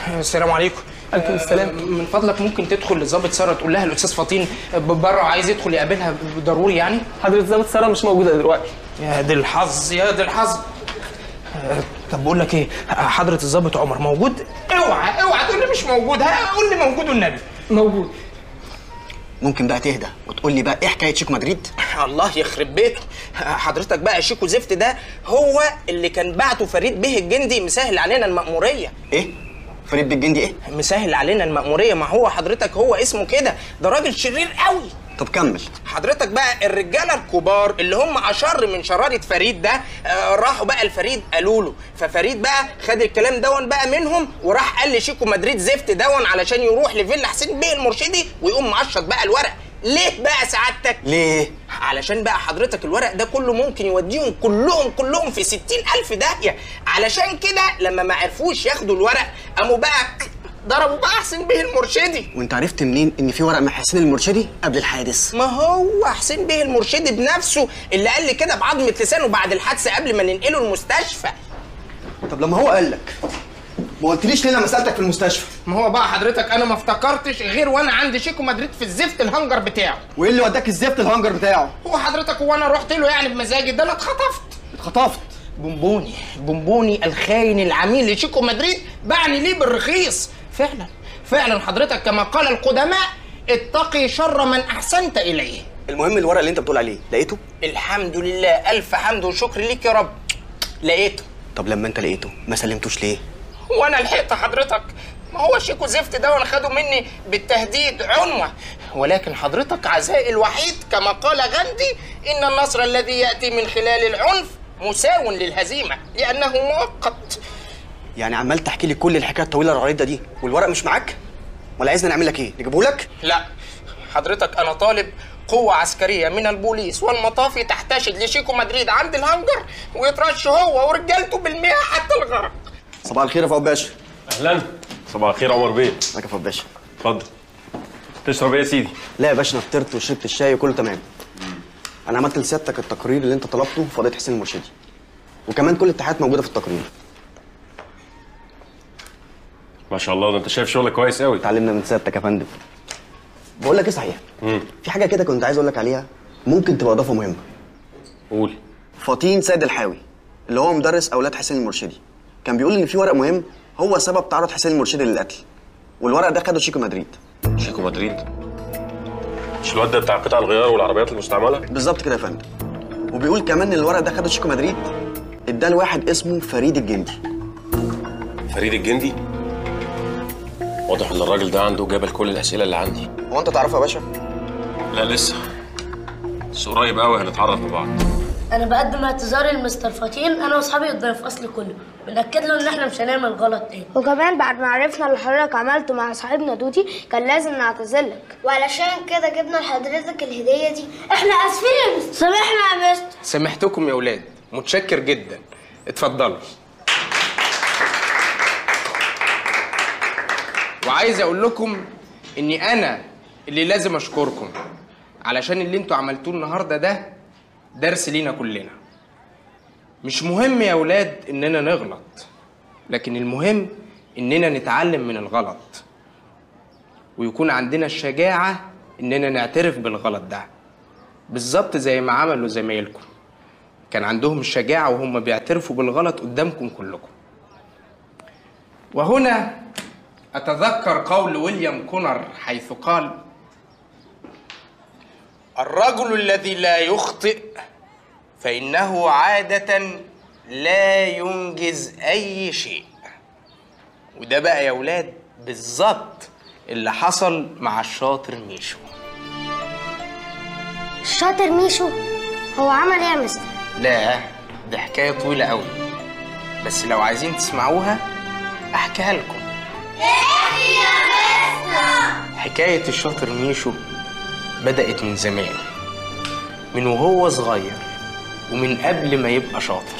السلام عليكم عليكم السلام. من فضلك ممكن تدخل لظابط ساره تقول لها الاستاذ فطين بره عايز يدخل يقابلها ضروري يعني حضرة ظابط ساره مش موجوده دلوقتي يا دي الحظ يا دي الحظ آه، طب بقول لك ايه حضره الظابط عمر موجود اوعى اوعى تقول لي مش موجود ها قول لي موجود والنبي موجود ممكن بقى تهدى وتقول لي بقى ايه حكايه شيكو مدريد الله يخرب بيته حضرتك بقى شيكو زفت ده هو اللي كان بعته فريد به الجندي مسهل علينا المأمورية ايه فريد بالجندي ايه مسهل علينا المأمورية ما هو حضرتك هو اسمه كده ده راجل شرير قوي طب كمل حضرتك بقى الرجاله الكبار اللي هم اشر من شراره فريد ده آه، راحوا بقى لفريد قالوا له ففريد بقى خد الكلام دون بقى منهم وراح قال لشيكو مدريد زفت دون علشان يروح لفيلا حسين بيه المرشدي ويقوم مقشط بقى الورق ليه بقى سعادتك ليه علشان بقى حضرتك الورق ده كله ممكن يوديهم كلهم كلهم في ستين ألف داهية علشان كده لما ما عرفوش ياخدوا الورق قاموا بقى ضربوا بقى حسين بيه المرشدي وانت عرفت منين ان في ورق مع حسين المرشدي قبل الحادث ما هو حسين بيه المرشدي بنفسه اللي قال لي كده بعظمة لسانه بعد الحادثة قبل ما ننقله المستشفى طب لما هو قال لك ما قلتليش ليه لما سالتك في المستشفى ما هو بقى حضرتك انا ما افتكرتش غير وانا عندي شيكو مدريد في الزفت الهنجر بتاعه وايه اللي وداك الزفت الهنجر بتاعه هو حضرتك هو انا رحت له يعني بمزاجي ده انا اتخطفت اتخطفت بونبوني بونبوني الخاين العميل لشيكو مدريد باعني ليه بالرخيص فعلا فعلا حضرتك كما قال القدماء اتقي شر من احسنت اليه المهم الورق اللي انت بتقول عليه لقيته الحمد لله الف حمد وشكر ليك يا رب لقيته طب لما انت لقيته ما سلمتوش ليه وانا لحقت حضرتك ما هو شيكو زفت ده وانا خده مني بالتهديد عنوة ولكن حضرتك عزائي الوحيد كما قال غاندي ان النصر الذي ياتي من خلال العنف مساو للهزيمه لانه مؤقت يعني عمال تحكي لي كل الحكايه الطويله العريضه دي والورق مش معاك ولا عايزنا نعمل لك ايه نجيبه لك لا حضرتك انا طالب قوة عسكرية من البوليس والمطافي تحتشد لشيكو مدريد عند الهنجر ويترش هو ورجالته بالمياه حتى الغرق صباح الخير يا فؤاد باشا اهلا صباح الخير عمر بيه ازيك يا فؤاد باشا اتفضل تشرب ايه يا سيدي لا يا باشا انا فطرت وشربت الشاي وكله تمام انا عملت لسيادتك التقرير اللي انت طلبته في قضيه حسين المرشدي وكمان كل التحيات موجوده في التقرير ما شاء الله ده انت شايف شغلك كويس قوي اتعلمنا من سيادتك يا فندم بقول لك ايه صحيح في حاجه كده كنت عايز اقول لك عليها ممكن تبقى اضافه مهمه قول فطين سيد الحاوي اللي هو مدرس اولاد حسين المرشدي كان بيقول ان في ورق مهم هو سبب تعرض حسين المرشدي للقتل والورق ده خده شيكو مدريد شيكو مدريد مش الواد ده بتاع قطع الغيار والعربيات المستعمله بالظبط كده يا فندم وبيقول كمان ان الورق ده خده شيكو مدريد اداه لواحد اسمه فريد الجندي فريد الجندي واضح ان الراجل ده عنده جبل كل الاسئله اللي عندي هو انت تعرفه يا باشا لا لسه بس قريب قوي هنتعرف ببعض انا بقدم اعتذاري لمستر فطين انا واصحابي قدام الفصل كله بنأكد له ان احنا مش هنعمل غلط تاني وكمان بعد ما عرفنا اللي حضرتك عملته مع صاحبنا دودي كان لازم نعتذر لك وعلشان كده جبنا لحضرتك الهدية دي احنا اسفين يا مستر سامحنا يا مستر سامحتكم يا ولاد متشكر جدا اتفضلوا وعايز اقول لكم اني انا اللي لازم اشكركم علشان اللي انتوا عملتوه النهارده ده درس لينا كلنا مش مهم يا ولاد اننا نغلط لكن المهم اننا نتعلم من الغلط ويكون عندنا الشجاعة اننا نعترف بالغلط ده بالظبط زي ما عملوا زمايلكم كان عندهم الشجاعة وهم بيعترفوا بالغلط قدامكم كلكم وهنا أتذكر قول ويليام كونر حيث قال الرجل الذي لا يخطئ فإنه عادة لا ينجز أي شيء وده بقى يا ولاد بالظبط اللي حصل مع الشاطر ميشو الشاطر ميشو هو عمل ايه يا مستر لا دي حكاية طويلة قوي بس لو عايزين تسمعوها أحكيها لكم حكاية الشاطر ميشو بدأت من زمان من وهو صغير ومن قبل ما يبقى شاطر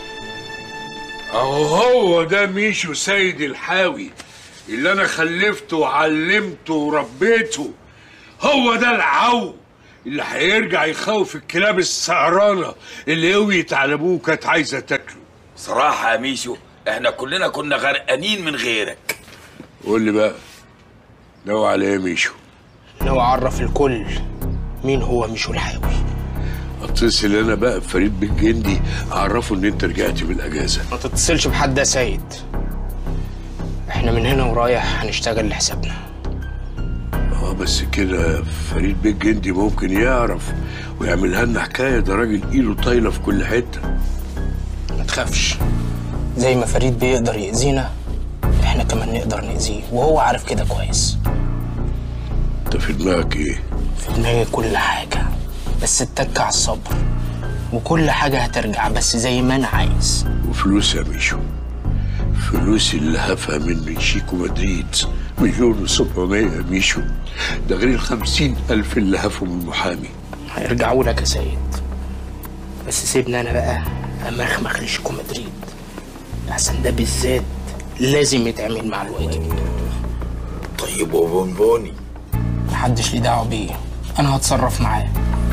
اهو هو ده ميشو سيد الحاوي اللي انا خلفته وعلمته وربيته هو ده العو اللي هيرجع يخوف الكلاب السعرانه اللي قويت على ابوه كانت عايزه تاكله صراحة يا ميشو احنا كلنا كنا غرقانين من غيرك قول لي بقى ناوي على ايه يا ميشو ناوي اعرف الكل مين هو ميشو الحاوي اتصل انا بقى بفريد بن جندي اعرفه ان انت رجعت من الاجازه ما تتصلش بحد يا سيد احنا من هنا ورايح هنشتغل لحسابنا اه بس كده فريد بن جندي ممكن يعرف ويعملها لنا حكايه ده راجل ايده طايله في كل حته ما تخافش زي ما فريد بيقدر يأذينا احنا كمان نقدر نأذيه وهو عارف كده كويس انت في دماغك ايه في دماغي كل حاجة بس اتك على الصبر وكل حاجة هترجع بس زي ما أنا عايز وفلوس يا ميشو فلوس اللي هفها من شيكو مدريد مليون وسبعمية يا ميشو ده غير الخمسين ألف اللي هفوا من المحامي هيرجعوا لك يا سيد بس سيبني أنا بقى أمخمخ لشيكو مدريد أحسن ده بالذات لازم يتعمل مع الواجب طيب وبونبوني محدش ليه دعوة بيه أنا هتصرف معاه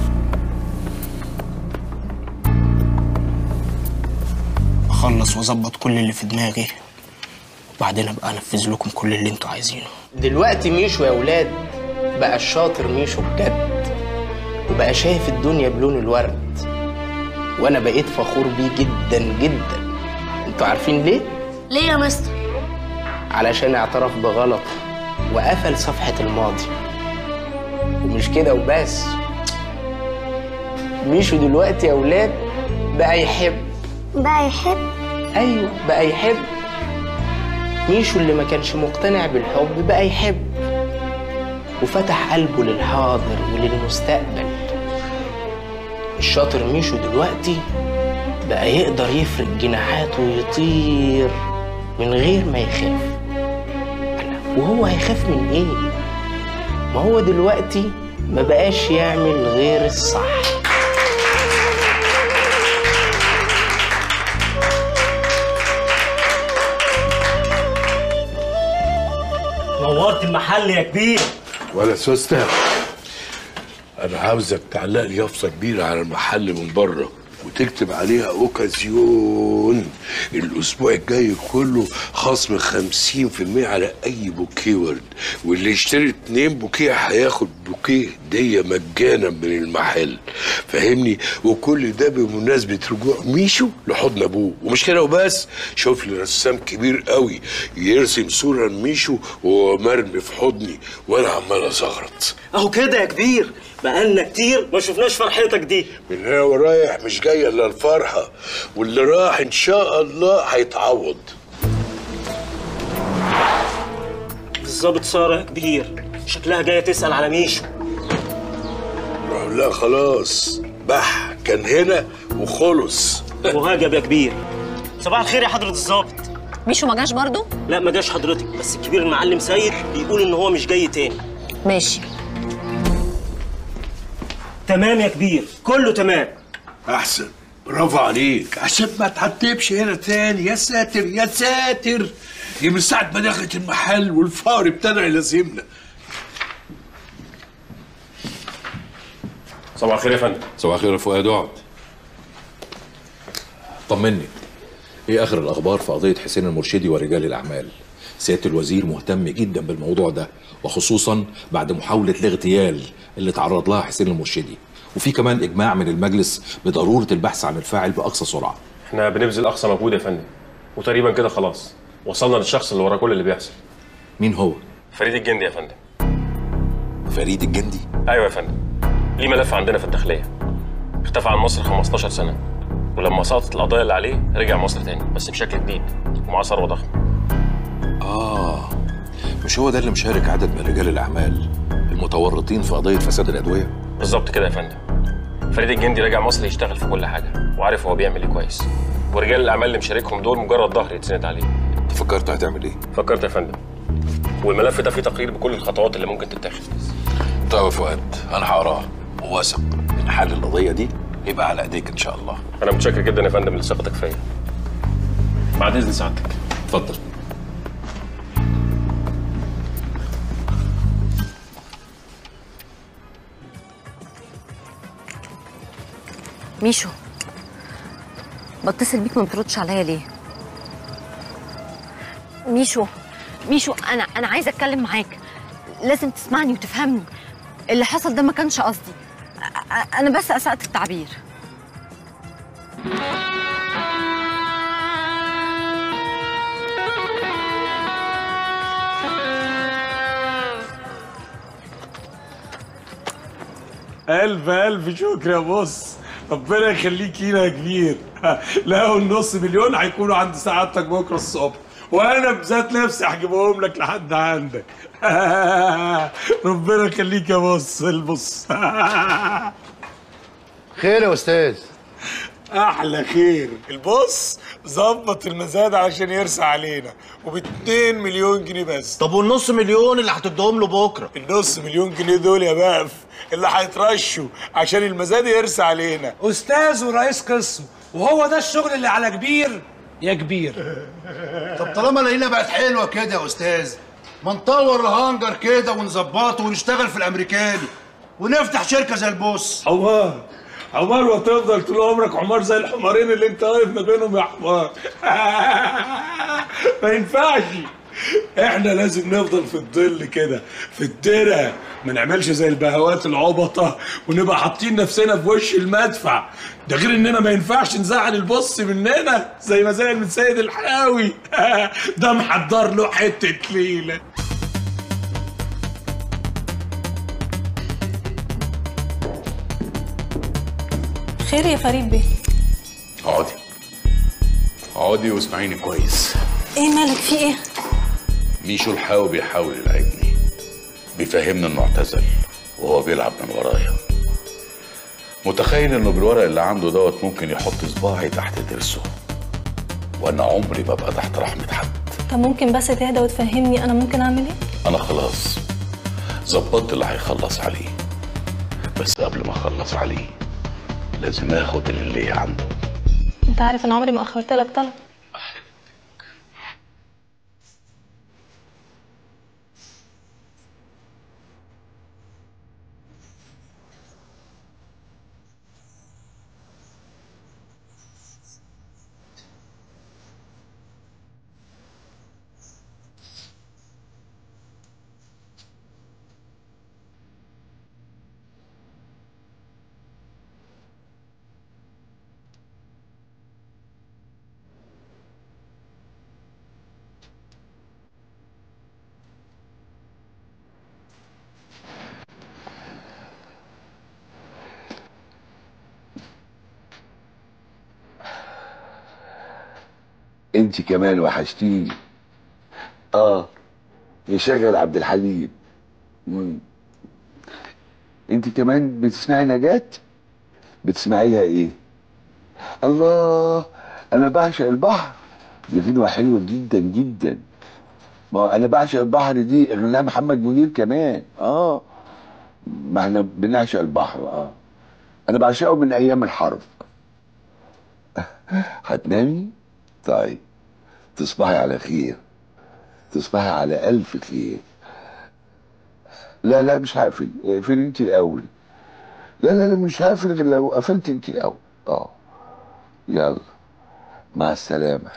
أخلص وأظبط كل اللي في دماغي وبعدين أبقى أنفذ لكم كل اللي أنتوا عايزينه دلوقتي ميشو يا ولاد بقى الشاطر ميشو بجد وبقى شايف الدنيا بلون الورد وأنا بقيت فخور بيه جدا جدا أنتوا عارفين ليه؟ ليه يا مستر علشان اعترف بغلطه وقفل صفحة الماضي ومش كده وبس ميشو دلوقتي يا ولاد بقى يحب بقى يحب ايوه بقى يحب ميشو اللي ما كانش مقتنع بالحب بقى يحب وفتح قلبه للحاضر وللمستقبل الشاطر ميشو دلوقتي بقى يقدر يفرد جناحاته ويطير من غير ما يخاف وهو هيخاف من ايه ما هو دلوقتي ما بقاش يعمل غير الصح نورت المحل يا كبير ولا سوسته انا عاوزك تعلق لي يافطه كبيره على المحل من بره وتكتب عليها اوكازيون الاسبوع الجاي كله خصم 50% على اي بوكيه ورد واللي يشتري اتنين بوكيه هياخد بوكيه هديه مجانا من المحل فاهمني وكل ده بمناسبه رجوع ميشو لحضن ابوه ومش كده وبس شوف لي رسام كبير قوي يرسم صوره لميشو وهو مرمي في حضني وانا عمال ازغرط اهو كده يا كبير بقالنا كتير ما شفناش فرحتك دي من هنا ورايح مش جايه الا الفرحه واللي راح ان شاء الله هيتعوض الظابط ساره يا كبير شكلها جايه تسال على ميشو لا خلاص بح كان هنا وخلص وهاجب يا كبير صباح الخير يا حضره الظابط ميشو ما جاش برضه لا ما جاش حضرتك بس الكبير المعلم سيد بيقول ان هو مش جاي تاني ماشي تمام يا كبير كله تمام احسن برافو عليك عشان ما تعتبش هنا تاني يا ساتر يا ساتر دي من ساعه ما دخلت المحل والفار ابتدى يلازمنا صباح الخير يا فندم صباح الخير يا فؤاد اقعد طمني ايه اخر الاخبار في قضيه حسين المرشدي ورجال الاعمال سياده الوزير مهتم جدا بالموضوع ده وخصوصا بعد محاوله الاغتيال اللي تعرض لها حسين المرشدي وفي كمان اجماع من المجلس بضروره البحث عن الفاعل باقصى سرعه احنا بنبذل اقصى مجهود يا فندم وتقريبا كده خلاص وصلنا للشخص اللي ورا كل اللي بيحصل مين هو فريد الجندي يا فندم فريد الجندي ايوه يا فندم ليه ملف عندنا في الداخليه اختفى عن مصر 15 سنه ولما سقطت القضايا اللي عليه رجع مصر تاني بس بشكل جديد ومعاه ثروه ضخمه اه مش هو ده اللي مشارك عدد من رجال الاعمال المتورطين في قضيه فساد الادويه بالظبط كده يا فندم فريد الجندي راجع مصر يشتغل في كل حاجه وعارف هو بيعمل ايه كويس ورجال الاعمال اللي مشاركهم دول مجرد ظهر يتسند عليه انت فكرت هتعمل ايه فكرت يا فندم والملف ده فيه تقرير بكل الخطوات اللي ممكن تتاخد طيب يا فؤاد انا هقراه وواثق ان حل القضيه دي يبقى على ايديك ان شاء الله انا متشكر جدا يا فندم لثقتك فيا بعد اذن سعادتك اتفضل ميشو بتصل بيك ما بتردش عليا ليه ميشو ميشو انا انا عايزه اتكلم معاك لازم تسمعني وتفهمني اللي حصل ده ما كانش قصدي أ- أ- انا بس اسأت التعبير ألف ألف شكر يا بص ربنا يخليك لينا يا كبير لا النص مليون هيكونوا عند سعادتك بكره الصبح وانا بذات نفسي هجيبهم لك لحد عندك ربنا يخليك يا بص البص خير يا استاذ احلى خير البص ظبط المزاد عشان يرسى علينا وب 2 مليون جنيه بس طب والنص مليون اللي هتديهم له بكره النص مليون جنيه دول يا بقف اللي هيترشوا عشان المزاد يرسى علينا استاذ ورئيس قسم وهو ده الشغل اللي على كبير يا كبير طب طالما لقينا بقت حلوه كده يا استاذ ما نطور الهانجر كده ونظبطه ونشتغل في الامريكاني ونفتح شركه زي البوس عمار عمار وتفضل طول عمرك عمار زي الحمارين اللي انت واقف ما بينهم يا حمار ما ينفعش احنا لازم نفضل في الظل كده في الدرة ما نعملش زي البهوات العبطة ونبقى حاطين نفسنا في وش المدفع ده غير اننا ما ينفعش نزعل البص مننا زي ما زعل من سيد الحاوي ده محضر له حتة ليلة خير يا فريد بيه اقعدي اقعدي واسمعيني كويس ايه مالك في ايه ميشو الحاوي بيحاول يلعبني بيفهمني انه اعتزل وهو بيلعب من ورايا متخيل انه بالورق اللي عنده دوت ممكن يحط صباعي تحت ضرسه وانا عمري ما ابقى تحت رحمه حد طب ممكن بس تهدى وتفهمني انا ممكن اعمل ايه انا خلاص ظبطت اللي هيخلص عليه بس قبل ما اخلص عليه لازم اخد اللي ليا عنده انت عارف ان عمري ما اخرت لك طلب انت كمان وحشتيني اه يشغل عبد الحليم مم. انت كمان بتسمعي نجاة بتسمعيها ايه الله انا بعشق البحر دي غنوة حلوة جدا جدا ما هو انا بعشق البحر دي غناها محمد منير كمان اه ما احنا بنعشق البحر اه انا بعشقه من ايام الحرب هتنامي طيب تصبحي على خير تصبحي على ألف خير لا لا مش هقفل اقفل انت الأول لا لا لا مش هقفل غير لو قفلت انت الأول اه يلا مع السلامة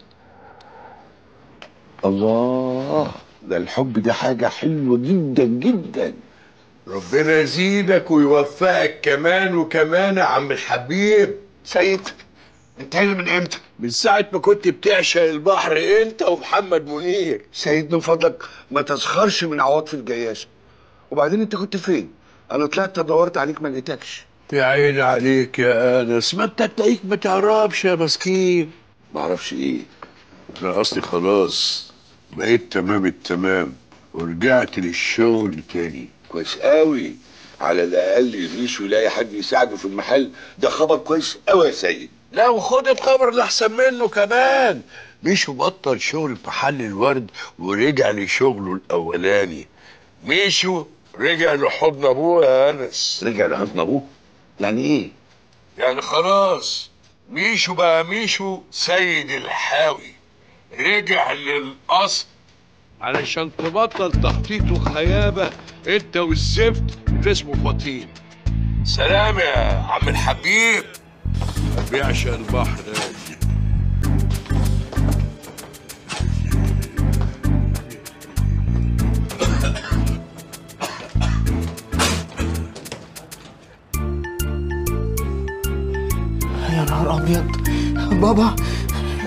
الله ده الحب ده حاجة حلوة جدا جدا ربنا يزيدك ويوفقك كمان وكمان يا عم الحبيب سيد انت هنا من امتى؟ من ساعة ما كنت بتعشق البحر انت ومحمد منير سيد من فضلك ما تسخرش من عواطف الجياشة وبعدين انت كنت فين؟ انا طلعت دورت عليك ما لقيتكش يا عيني عليك يا انس ما انت تلاقيك ما تعرفش يا مسكين ما اعرفش ايه انا اصلي خلاص بقيت تمام التمام ورجعت للشغل تاني كويس قوي على الاقل يغيش ويلاقي حد يساعده في المحل ده خبر كويس قوي يا سيد لا وخد الخبر اللي احسن منه كمان ميشو بطل شغل في محل الورد ورجع لشغله الاولاني ميشو رجع لحضن ابوه يا انس رجع لحضن ابوه يعني ايه يعني خلاص ميشو بقى ميشو سيد الحاوي رجع للاصل علشان تبطل تخطيط وخيابه انت والزفت اللي اسمه فطين سلام يا عم الحبيب بيعشق البحر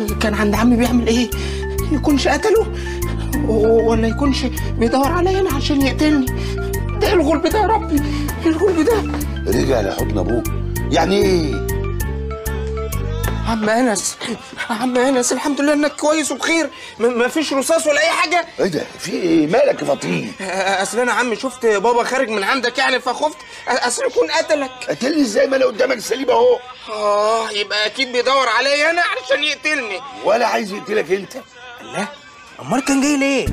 كان عند عمي بيعمل ايه يكونش قتله و- ولا يكونش بيدور عليا انا عشان يقتلني ده إيه الغلب ده يا ربي إيه الغلب ده رجع لحضن ابوه يعني ايه عم انس عم انس الحمد لله انك كويس وبخير م- مفيش رصاص ولا اي حاجه ايه ده في ايه مالك يا فطين اصل انا عم شفت بابا خارج من عندك يعني فخفت اصل يكون قتلك قتلني ازاي ما انا قدامك سليم اهو اه يبقى اكيد بيدور عليا انا علشان يقتلني ولا عايز يقتلك انت لا امال كان جاي ليه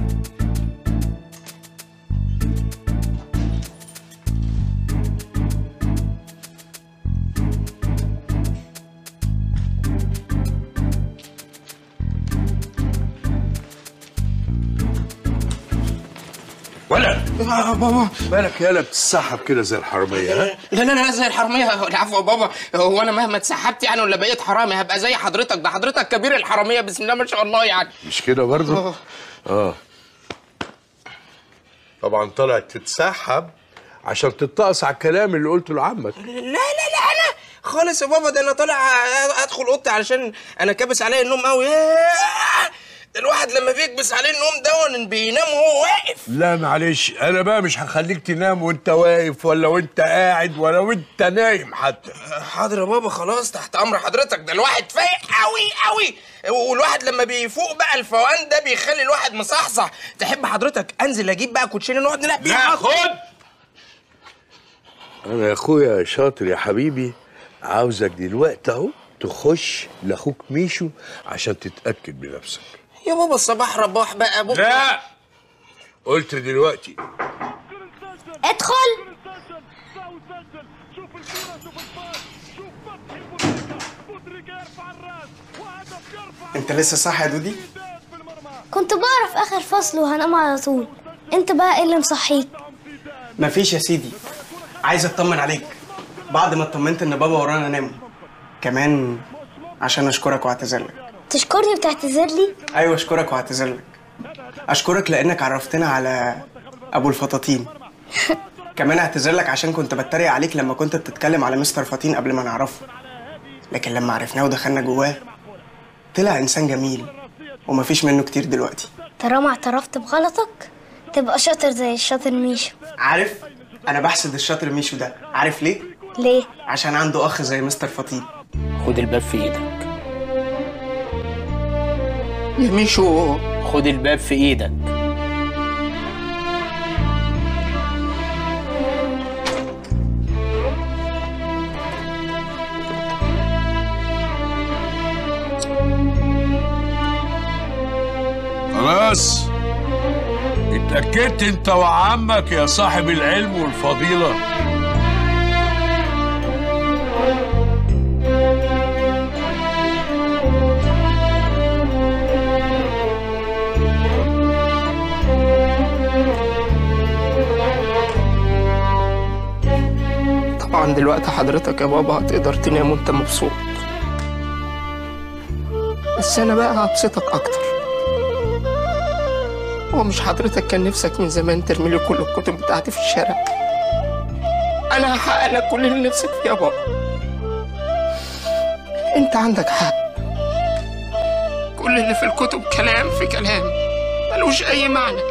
ولا آه بابا مالك يالا بتسحب كده زي الحراميه ها لا لا لا زي الحراميه العفو يا بابا هو انا مهما اتسحبت يعني ولا بقيت حرامي هبقى زي حضرتك ده حضرتك كبير الحراميه بسم الله ما شاء الله يعني مش كده برضه آه. اه طبعا طلعت تتسحب عشان تتقص على الكلام اللي قلته لعمك لا لا لا انا خالص يا بابا ده انا طالع ادخل اوضتي علشان انا كابس عليا النوم قوي الواحد لما بيكبس عليه النوم ده بينام وهو واقف لا معلش انا بقى مش هخليك تنام وانت واقف ولا وانت قاعد ولا وانت نايم حتى حاضر يا بابا خلاص تحت امر حضرتك ده الواحد فايق قوي قوي والواحد لما بيفوق بقى الفوقان ده بيخلي الواحد مصحصح تحب حضرتك انزل اجيب بقى كوتشينه نقعد نلعب بيه لا خد انا يا اخويا شاطر يا حبيبي عاوزك دلوقتي اهو تخش لاخوك ميشو عشان تتاكد بنفسك يا بابا الصباح رباح بقى بكره لا قلت دلوقتي ادخل انت لسه صاحي يا دودي كنت بعرف اخر فصل وهنام على طول انت بقى ايه اللي مصحيك مفيش يا سيدي عايز اطمن عليك بعد ما اطمنت ان بابا ورانا نام كمان عشان اشكرك واعتذر لك تشكرني وتعتذر لي ايوه اشكرك واعتذر لك اشكرك لانك عرفتنا على ابو الفطاطين كمان اعتذر لك عشان كنت بتريق عليك لما كنت بتتكلم على مستر فطين قبل ما نعرفه لكن لما عرفناه ودخلنا جواه طلع انسان جميل ومفيش منه كتير دلوقتي طالما اعترفت بغلطك تبقى شاطر زي الشاطر ميشو عارف انا بحسد الشاطر ميشو ده عارف ليه ليه عشان عنده اخ زي مستر فطين خد الباب في ايدك يا ميشو خد الباب في ايدك خلاص اتأكدت انت وعمك يا صاحب العلم والفضيلة طبعا دلوقتي حضرتك يا بابا هتقدر تنام وانت مبسوط بس انا بقى هبسطك اكتر هو مش حضرتك كان نفسك من زمان ترمي لي كل الكتب بتاعتي في الشارع انا هحقق لك كل اللي نفسك فيه يا بابا انت عندك حق كل اللي في الكتب كلام في كلام ملوش اي معنى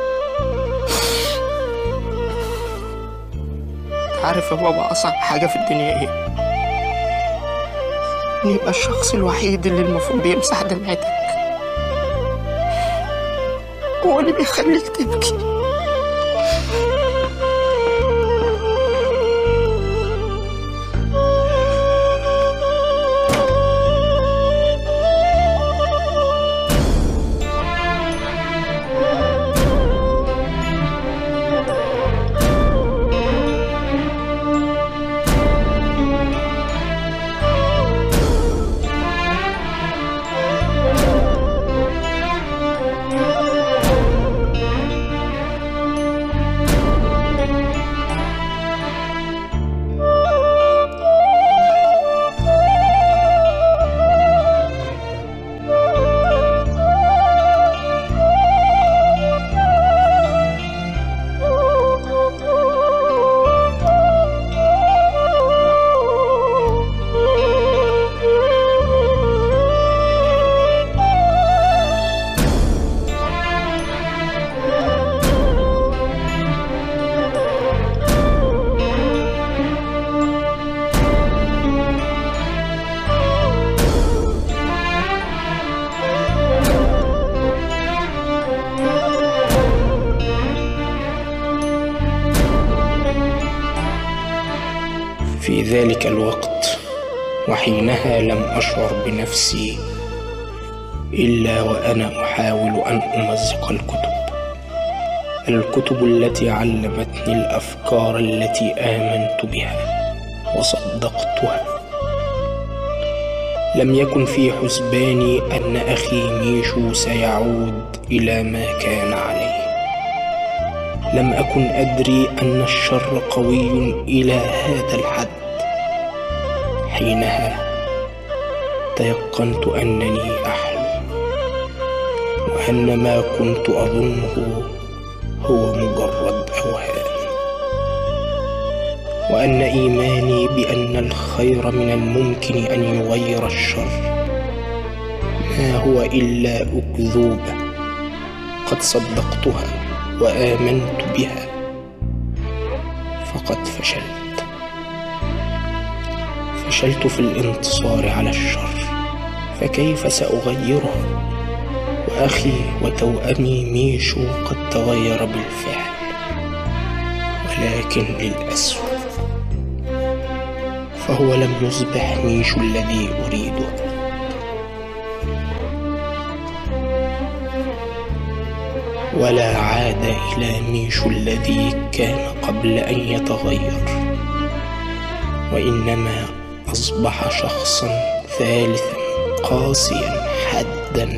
انت عارف يا بابا اصعب حاجه في الدنيا ايه ان يبقى الشخص الوحيد اللي المفروض يمسح دمعتك هو اللي بيخليك تبكي ذلك الوقت وحينها لم أشعر بنفسي إلا وأنا أحاول أن أمزق الكتب الكتب التي علمتني الأفكار التي آمنت بها وصدقتها لم يكن في حسباني أن أخي ميشو سيعود إلى ما كان عليه لم أكن أدري أن الشر قوي إلى هذا الحد حينها تيقنت أنني أحلم وأن ما كنت أظنه هو مجرد أوهام وأن إيماني بأن الخير من الممكن أن يغير الشر ما هو إلا أكذوبة قد صدقتها وآمنت بها فقد فشلت فشلت في الانتصار على الشر فكيف سأغيره وأخي وتوأمي ميشو قد تغير بالفعل ولكن للأسوأ فهو لم يصبح ميشو الذي أريده ولا عاد إلى ميشو الذي كان قبل أن يتغير وإنما أصبح شخصا ثالثا قاسيا حدا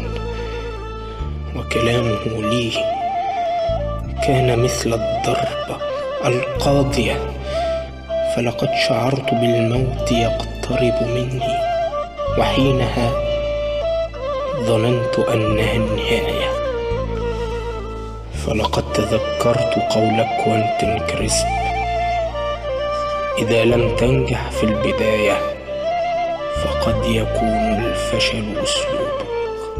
وكلامه لي كان مثل الضربة القاضية فلقد شعرت بالموت يقترب مني وحينها ظننت أنها النهاية فلقد تذكرت قول كوانتن كريسب إذا لم تنجح في البداية فقد يكون الفشل أسلوبك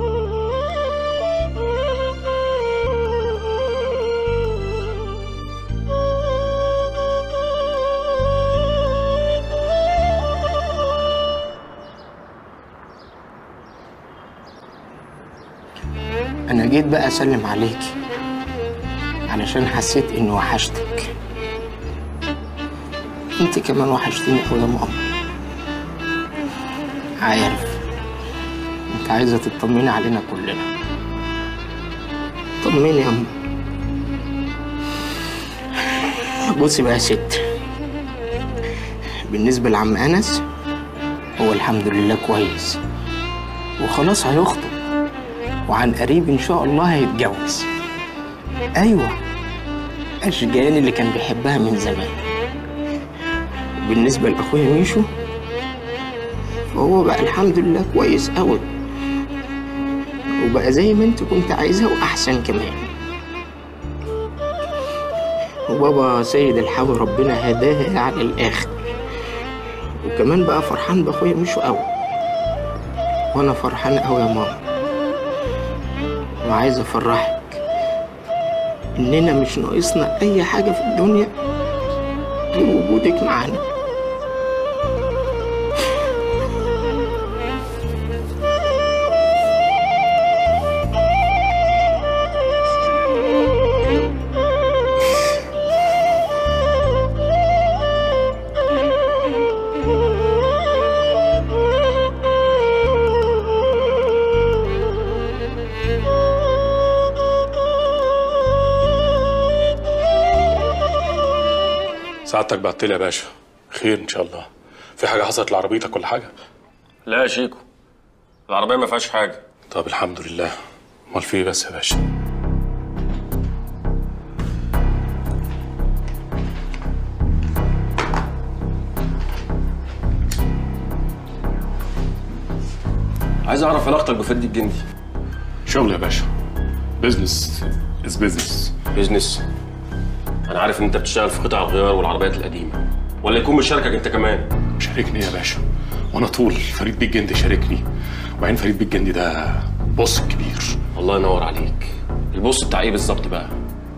أنا جيت بقى أسلم عليكي علشان حسيت إني وحشتك انت كمان وحشتيني أوي يا ماما عارف انت عايزة تطمني علينا كلنا طمني يا أم بصي بقى يا ست بالنسبة لعم أنس هو الحمد لله كويس وخلاص هيخطب وعن قريب إن شاء الله هيتجوز أيوة أشجان اللي كان بيحبها من زمان بالنسبة لأخويا ميشو فهو بقى الحمد لله كويس أوي وبقى زي ما انت كنت عايزها وأحسن كمان وبابا سيد الحاوي ربنا هداه على الآخر وكمان بقى فرحان بأخويا ميشو أوي وأنا فرحان أوي يا ماما وعايز أفرحك إننا مش ناقصنا أي حاجة في الدنيا غير وجودك معانا سعادتك بعت لي يا باشا خير ان شاء الله في حاجه حصلت لعربيتك ولا حاجه لا يا شيكو العربية ما فيهاش حاجة طب الحمد لله امال في ايه بس يا باشا عايز أعرف علاقتك بفدي الجندي شغل يا باشا بزنس از بزنس بيزنس أنا عارف إن أنت بتشتغل في قطع الغيار والعربيات القديمة ولا يكون مشاركك أنت كمان شاركني يا باشا وانا طول فريد بيه الجندي شاركني وبعدين فريد بيه الجندي ده بص كبير الله ينور عليك البوس بتاع إيه بالظبط بقى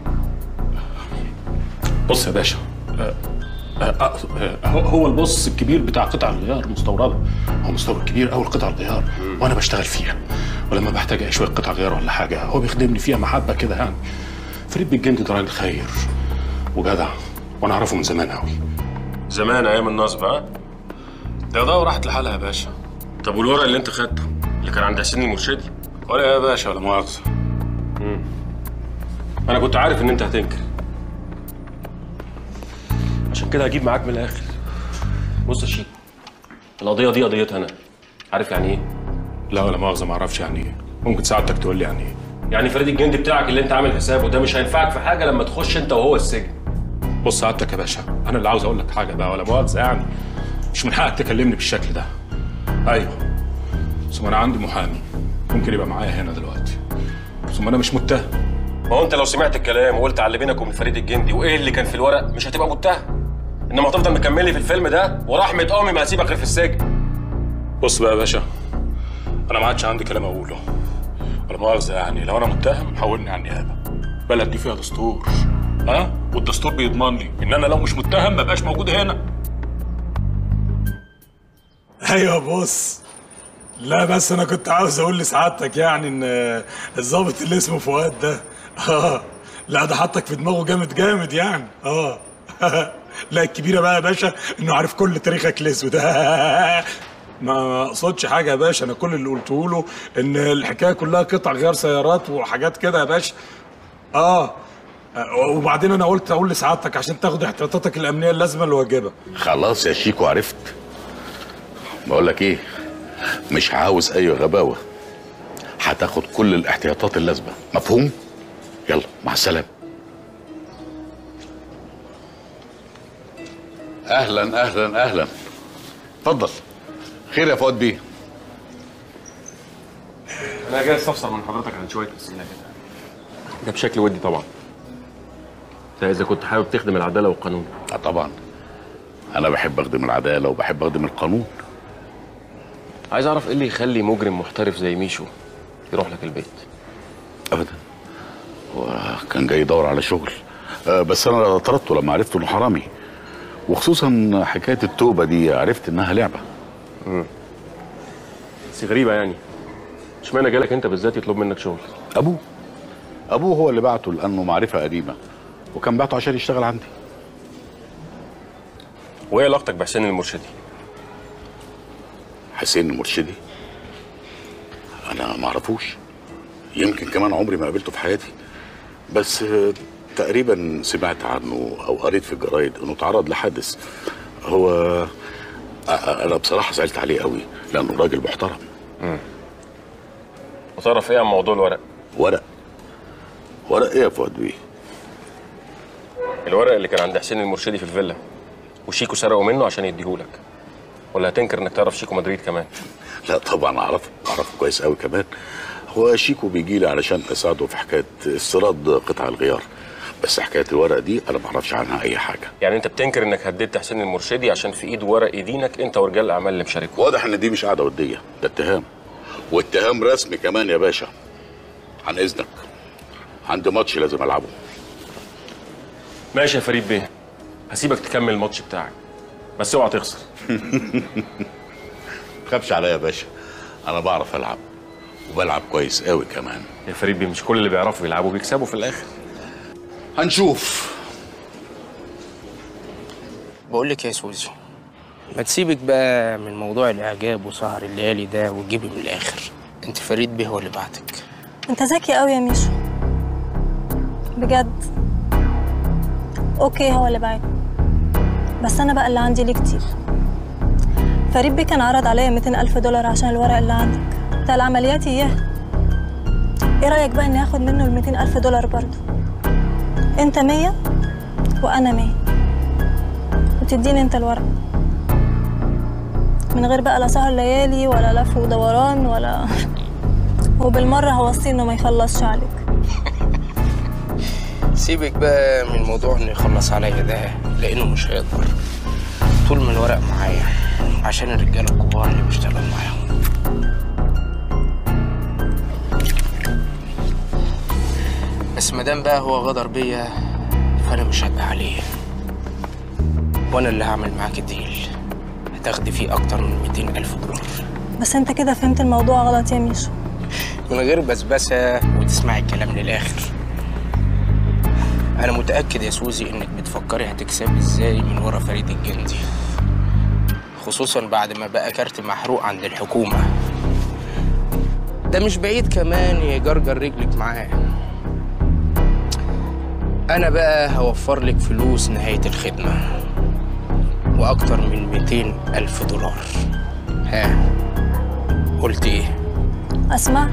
بص يا باشا آه، آه، آه، آه، هو- هو البص الكبير بتاع قطع الغيار المستورده هو مستورد كبير قوي لقطع الغيار وانا بشتغل فيها ولما بحتاج اي شويه قطع غيار ولا حاجه هو بيخدمني فيها محبه كده يعني فريد بيه الجندي ده راجل خير وجدع وانا اعرفه من زمان قوي زمان أيام النصب ها ده ده راحت لحالها يا باشا طب والورق اللي انت خدته اللي كان عند حسين المرشدي ولا يا باشا ولا مؤاخذه امم انا كنت عارف ان انت هتنكر عشان كده هجيب معاك من الاخر بص يا شيخ القضيه دي قضيتها انا عارف يعني ايه لا ولا مؤاخذه ما اعرفش يعني ايه ممكن سعادتك تقول لي يعني ايه يعني فريد الجندي بتاعك اللي انت عامل حسابه ده مش هينفعك في حاجه لما تخش انت وهو السجن بص سعادتك يا باشا انا اللي عاوز اقول لك حاجه بقى ولا مؤاخذه يعني مش من حقك تكلمني بالشكل ده ايوه ثم انا عندي محامي ممكن يبقى معايا هنا دلوقتي ثم انا مش متهم ما هو انت لو سمعت الكلام وقلت على اللي بينك وبين فريد الجندي وايه اللي كان في الورق مش هتبقى متهم انما هتفضل مكمل لي في الفيلم ده ورحمه امي ما هسيبك غير في السجن بص بقى يا باشا انا ما عادش عندي كلام اقوله ولا مؤاخذه يعني لو انا متهم حولني على النيابه بلد دي فيها دستور ها والدستور بيضمن لي ان انا لو مش متهم ما بقاش موجود هنا ايوه بص لا بس انا كنت عاوز اقول لسعادتك يعني ان الضابط اللي اسمه فؤاد ده اه لا ده حطك في دماغه جامد جامد يعني اه لا الكبيره بقى يا باشا انه عارف كل تاريخك الاسود ما اقصدش حاجه يا باشا انا كل اللي قلته له ان الحكايه كلها قطع غيار سيارات وحاجات كده يا باشا اه وبعدين انا قلت اقول لسعادتك عشان تاخد احتياطاتك الامنيه اللازمه الواجبه خلاص يا شيكو عرفت بقول لك ايه مش عاوز اي غباوه هتاخد كل الاحتياطات اللازمه مفهوم يلا مع السلامه اهلا اهلا اهلا اتفضل خير يا فؤاد بيه انا جاي استفسر من حضرتك عن شويه اسئله كده ده بشكل ودي طبعا ده اذا كنت حابب تخدم العداله والقانون اه طبعا انا بحب اخدم العداله وبحب اخدم القانون عايز اعرف ايه اللي يخلي مجرم محترف زي ميشو يروح لك البيت ابدا هو كان جاي يدور على شغل آه، بس انا طردته لما عرفت انه حرامي وخصوصا حكايه التوبه دي عرفت انها لعبه امم بس غريبه يعني اشمعنى جالك انت بالذات يطلب منك شغل ابوه ابوه هو اللي بعته لانه معرفه قديمه وكان بعته عشان يشتغل عندي وايه علاقتك بحسين المرشدي حسين المرشدي انا ما اعرفوش يمكن كمان عمري ما قابلته في حياتي بس آه، تقريبا سمعت عنه او قريت في الجرايد انه تعرض لحادث هو آه، آه، انا بصراحه زعلت عليه قوي لانه راجل محترم امم وتعرف ايه عن موضوع الورق ورق ورق ايه يا فؤاد بيه الورق اللي كان عند حسين المرشدي في الفيلا وشيكو سرقه منه عشان يديهولك ولا هتنكر انك تعرف شيكو مدريد كمان لا طبعا اعرفه اعرفه كويس قوي كمان هو شيكو بيجي لي علشان اساعده في حكايه استيراد قطع الغيار بس حكايه الورق دي انا ما اعرفش عنها اي حاجه يعني انت بتنكر انك هددت حسين المرشدي عشان في ايد ورق يدينك انت ورجال الاعمال اللي مشاركه واضح ان دي مش قاعده وديه ده اتهام واتهام رسمي كمان يا باشا عن اذنك عندي ماتش لازم العبه ماشي يا فريد بيه هسيبك تكمل الماتش بتاعك بس اوعى تخسر تخافش عليا يا باشا انا بعرف العب وبلعب كويس قوي كمان يا فريد بيه مش كل اللي بيعرفوا يلعبوا بيكسبوا في الاخر هنشوف بقول لك يا سوزي ما تسيبك بقى من موضوع الاعجاب وسهر الليالي ده وتجيبي من الاخر انت فريد بيه هو اللي بعتك انت ذكي قوي يا ميشو بجد اوكي هو اللي بعت بس انا بقى اللي عندي ليه كتير فريد بيه كان عرض عليا 200 ألف دولار عشان الورق اللي عندك بتاع العمليات اياه ايه رأيك بقى اني اخد منه ال 200 ألف دولار برضه انت 100 وانا 100 وتديني انت الورق من غير بقى لا سهر ليالي ولا لف ودوران ولا وبالمرة هوصيه انه ما يخلصش عليك سيبك بقى من موضوع انه يخلص عليا ده لانه مش هيقدر طول ما الورق معايا عشان الرجاله الكبار اللي بشتغل معاهم بس مادام بقى هو غدر بيا فانا مش هبقى عليه وانا اللي هعمل معاك الديل هتاخدي فيه اكتر من 200 الف دولار بس انت كده فهمت الموضوع غلط يا ميشو من غير بسبسه وتسمعي الكلام للاخر انا متاكد يا سوزي انك بتفكري هتكسبي ازاي من ورا فريد الجندي خصوصا بعد ما بقى كارت محروق عند الحكومة ده مش بعيد كمان يجرجر رجلك معاه أنا بقى هوفر لك فلوس نهاية الخدمة وأكتر من 200 ألف دولار ها قلت إيه؟ اسمعك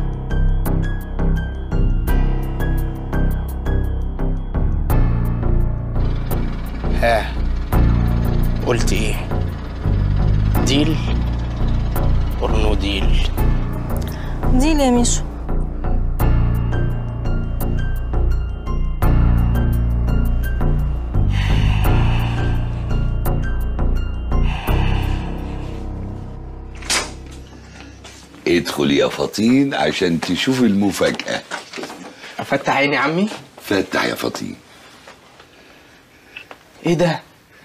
ها قلت إيه؟ ديل اور نو ديل ديل يا ميشو ادخل يا فطين عشان تشوف المفاجأة أفتح عيني يا عمي فتح يا فطين ايه ده؟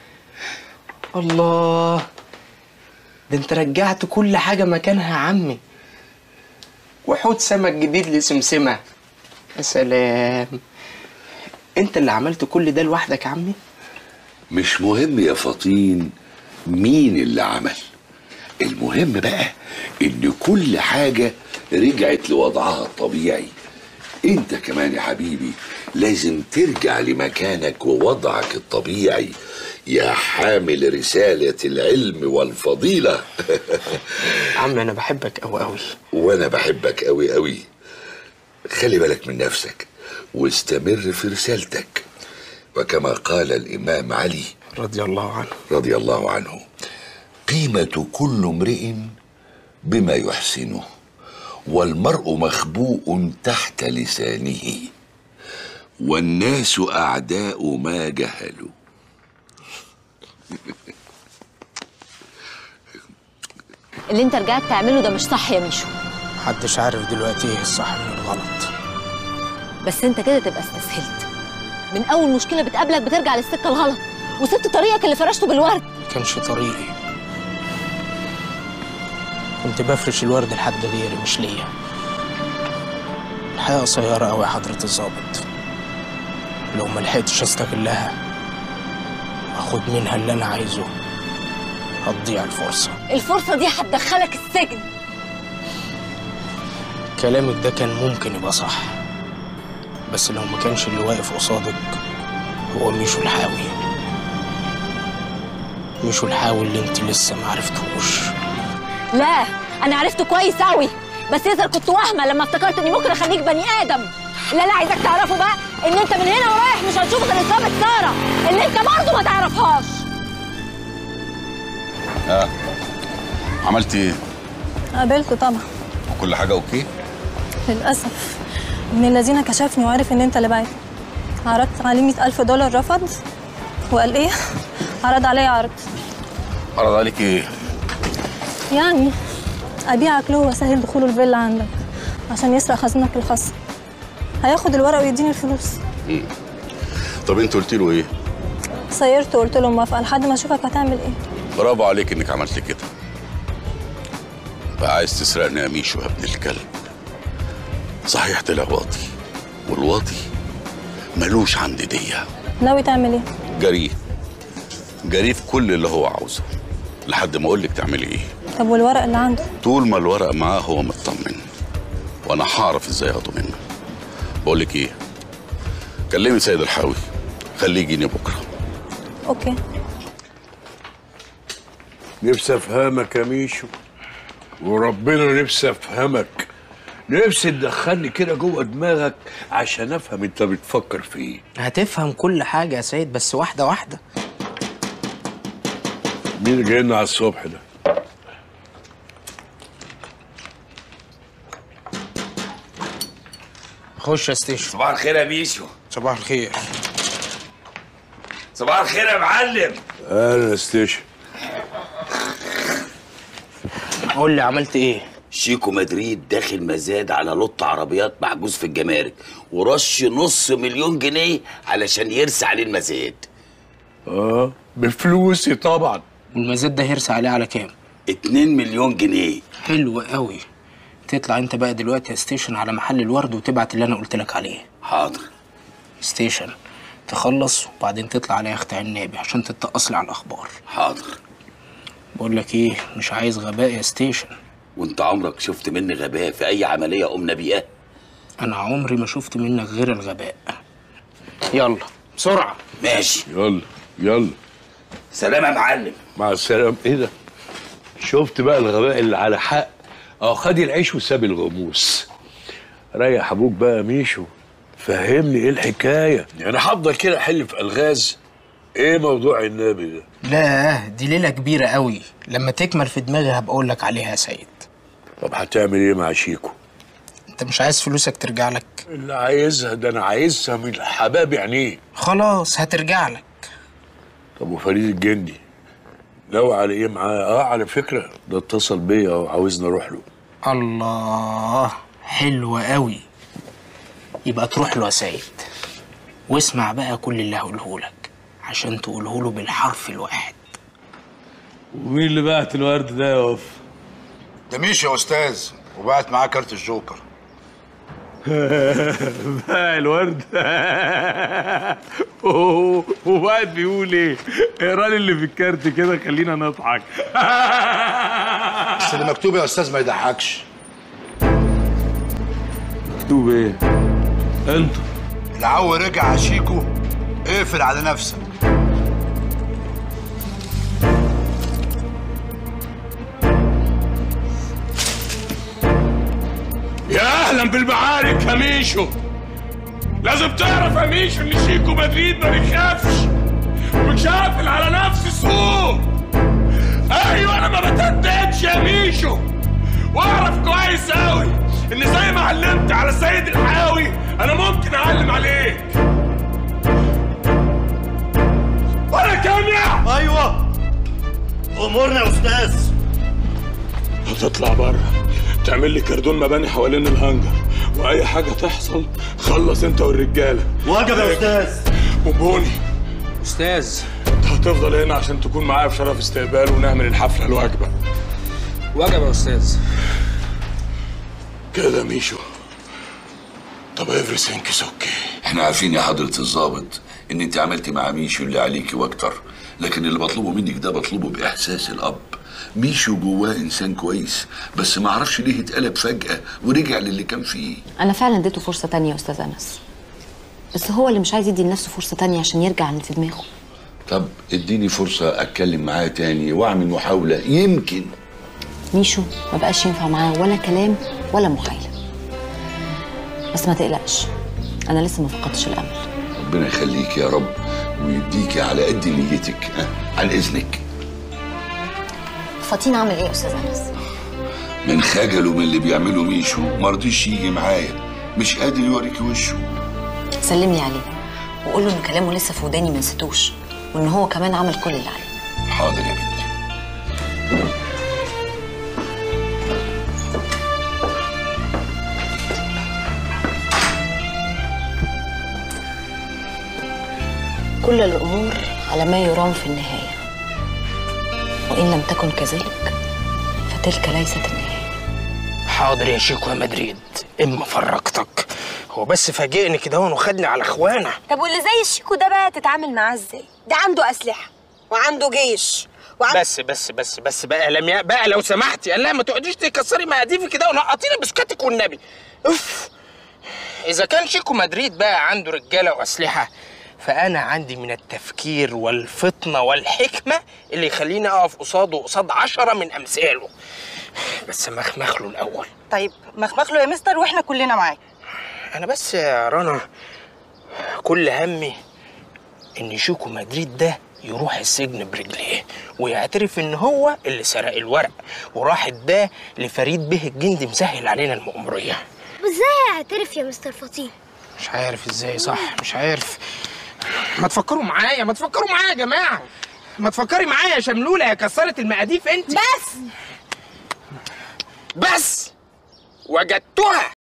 الله ده انت رجعت كل حاجة مكانها يا عمي وحوض سمك جديد لسمسمة يا سلام انت اللي عملت كل ده لوحدك يا عمي؟ مش مهم يا فطين مين اللي عمل المهم بقى ان كل حاجة رجعت لوضعها الطبيعي انت كمان يا حبيبي لازم ترجع لمكانك ووضعك الطبيعي يا حامل رسالة العلم والفضيلة عمي انا بحبك قوي قوي وانا بحبك قوي قوي خلي بالك من نفسك واستمر في رسالتك وكما قال الامام علي رضي الله عنه رضي الله عنه قيمة كل امرئ بما يحسنه والمرء مخبوء تحت لسانه والناس أعداء ما جهلوا اللي انت رجعت تعمله ده مش صح يا ميشو محدش عارف دلوقتي ايه الصح من الغلط بس انت كده تبقى استسهلت من اول مشكله بتقابلك بترجع للسكه الغلط وسبت طريقك اللي فرشته بالورد ما كانش طريقي كنت بفرش الورد لحد غيري مش ليا الحياة قصيرة أوي يا حضرة الظابط لو ما لحقتش استغلها واخد منها اللي أنا عايزه هتضيع الفرصة الفرصه دي هتدخلك السجن كلامك ده كان ممكن يبقى صح بس لو ما كانش اللي واقف قصادك هو ميشو الحاوي ميشو الحاوي اللي انت لسه ما عرفتهوش لا انا عرفته كويس قوي بس يظهر كنت واهمه لما افتكرت اني ممكن اخليك بني ادم اللي انا عايزاك تعرفه بقى ان انت من هنا ورايح مش هتشوف غير اصابه ساره اللي انت برضه ما تعرفهاش ها عملت ايه؟ قابلته طبعا وكل حاجة اوكي؟ للأسف ابن الذين كشفني وعرف إن أنت اللي بعت عرضت عليه مئة ألف دولار رفض وقال إيه؟ عرض عليا عرض عرض عليك ايه؟ يعني أبيعك له وأسهل دخوله الفيلا عندك عشان يسرق خزنك الخاصة هياخد الورق ويديني الفلوس مم. طب انت قلت له ايه؟ سيرته وقلت له موافقة لحد ما أشوفك هتعمل إيه برافو عليك انك عملت كده بقى عايز تسرقني يا ميشو يا ابن الكلب صحيح طلع واطي والواطي ملوش عند دية ناوي تعمل إيه؟ جريه جريه في كل اللي هو عاوزه لحد ما اقول لك تعملي ايه طب والورق اللي عنده؟ طول ما الورق معاه هو مطمن وانا هعرف ازاي اخده منه بقول لك ايه كلمي سيد الحاوي خليه يجيني بكره أوكي نفسي افهمك يا ميشو وربنا نفسي افهمك نفسي تدخلني كده جوه دماغك عشان افهم انت بتفكر في ايه هتفهم كل حاجة يا سيد بس واحدة واحدة مين اللي جاي لنا على الصبح ده خش يا ستيشن صباح الخير يا ميشو صباح الخير صباح الخير يا معلم اهلا يا ستيشن قول لي عملت ايه شيكو مدريد داخل مزاد على لط عربيات محجوز في الجمارك ورش نص مليون جنيه علشان يرسى عليه المزاد اه بفلوسي طبعا والمزاد ده هيرسى عليه على كام 2 مليون جنيه حلو قوي تطلع انت بقى دلوقتي يا ستيشن على محل الورد وتبعت اللي انا قلت لك عليه حاضر ستيشن تخلص وبعدين تطلع على يخت عنابي عشان تتقص لي على الاخبار حاضر بقول لك ايه مش عايز غباء يا ستيشن وانت عمرك شفت مني غباء في اي عمليه قمنا بيها انا عمري ما شفت منك غير الغباء يلا بسرعه ماشي يلا يلا سلام يا معلم مع السلامة ايه ده؟ شفت بقى الغباء اللي على حق اه خد العيش وساب الغموس ريح ابوك بقى يا ميشو فهمني ايه الحكايه يعني هفضل كده احل في الغاز ايه موضوع النبي ده لا دي ليله كبيره قوي لما تكمل في دماغي هبقى اقول لك عليها يا سيد طب هتعمل ايه مع شيكو انت مش عايز فلوسك ترجع لك اللي عايزها ده انا عايزها من الحباب عينيه خلاص هترجع لك طب وفريد الجندي ناوي على ايه معاه اه على فكره ده اتصل بيا وعاوزني اروح له الله حلو قوي يبقى تروح له يا سيد واسمع بقى كل اللي هقوله لك عشان تقوله له بالحرف الواحد ومين اللي بعت الورد ده يا وف ده ماشي يا استاذ وبعت معاه كارت الجوكر بقى الورد وبقت بيقول ايه اقرا لي اللي في الكارت كده خلينا نضحك بس اللي مكتوب يا استاذ ما يضحكش مكتوب ايه انت العو رجع على شيكو اقفل على نفسك يا اهلا بالمعارك يا ميشو لازم تعرف يا ميشو ان شيكو مدريد ما بيخافش ومش قافل على نفسي سوق ايوه انا ما بتهددش يا ميشو واعرف كويس قوي ان زي ما علمت على سيد الحاوي انا ممكن اعلم عليك ولا كامية ايوه امورنا يا استاذ هتطلع بره تعمل لي كردون مباني حوالين الهانجر واي حاجه تحصل خلص انت والرجاله واجب يا استاذ وبوني استاذ انت هتفضل هنا عشان تكون معايا في شرف استقبال ونعمل الحفله الواجبه وجب يا استاذ كده يا ميشو طب everything is okay احنا عارفين يا حضرة الضابط ان انت عملتي مع ميشو اللي عليكي واكتر لكن اللي بطلبه منك ده بطلبه باحساس الاب ميشو جواه انسان كويس بس ما اعرفش ليه اتقلب فجأة ورجع للي كان فيه انا فعلا اديته فرصه تانية يا استاذ انس بس هو اللي مش عايز يدي لنفسه فرصه تانية عشان يرجع اللي في دماغه طب اديني فرصة اتكلم معاه تاني واعمل محاولة يمكن ميشو ما بقاش ينفع معاه ولا كلام ولا محايله بس ما تقلقش انا لسه ما فقدتش الامل ربنا يخليك يا رب ويديكي على قد نيتك ها عن اذنك فاطين عامل ايه يا استاذ انس من خجله من اللي بيعمله ميشو مرضيش يجي معايا مش قادر يوريكي وشه سلمي عليه وقول له ان كلامه لسه في وداني ما نسيتوش وان هو كمان عمل كل اللي عليه حاضر يا بنتي كل الامور على ما يرام في النهايه وان لم تكن كذلك فتلك ليست النهايه حاضر يا شيكو يا مدريد اما فرقتك هو بس فاجئني كده هون وخدني على اخوانا طب واللي زي الشيكو ده بقى تتعامل معاه ازاي؟ ده عنده أسلحة وعنده جيش وعنده بس بس بس بس بقى لمياء بقى لو سمحتي قال لها ما تقعديش تكسري مقاديفي كده ونقطيني بسكتك والنبي اوف اذا كان شيكو مدريد بقى عنده رجاله واسلحه فانا عندي من التفكير والفطنه والحكمه اللي يخليني اقف قصاده قصاد عشرة من امثاله بس مخمخ له الاول طيب مخمخ له يا مستر واحنا كلنا معاه انا بس يا رنا كل همي ان شيكو مدريد ده يروح السجن برجليه ويعترف ان هو اللي سرق الورق وراح اداه لفريد به الجندي مسهل علينا المأمورية وازاي اعترف يا مستر فطين مش عارف ازاي صح مش عارف ما تفكروا معايا ما تفكروا معايا يا جماعة ما تفكري معايا يا شملولة يا كسرت المقاديف انت بس بس وجدتها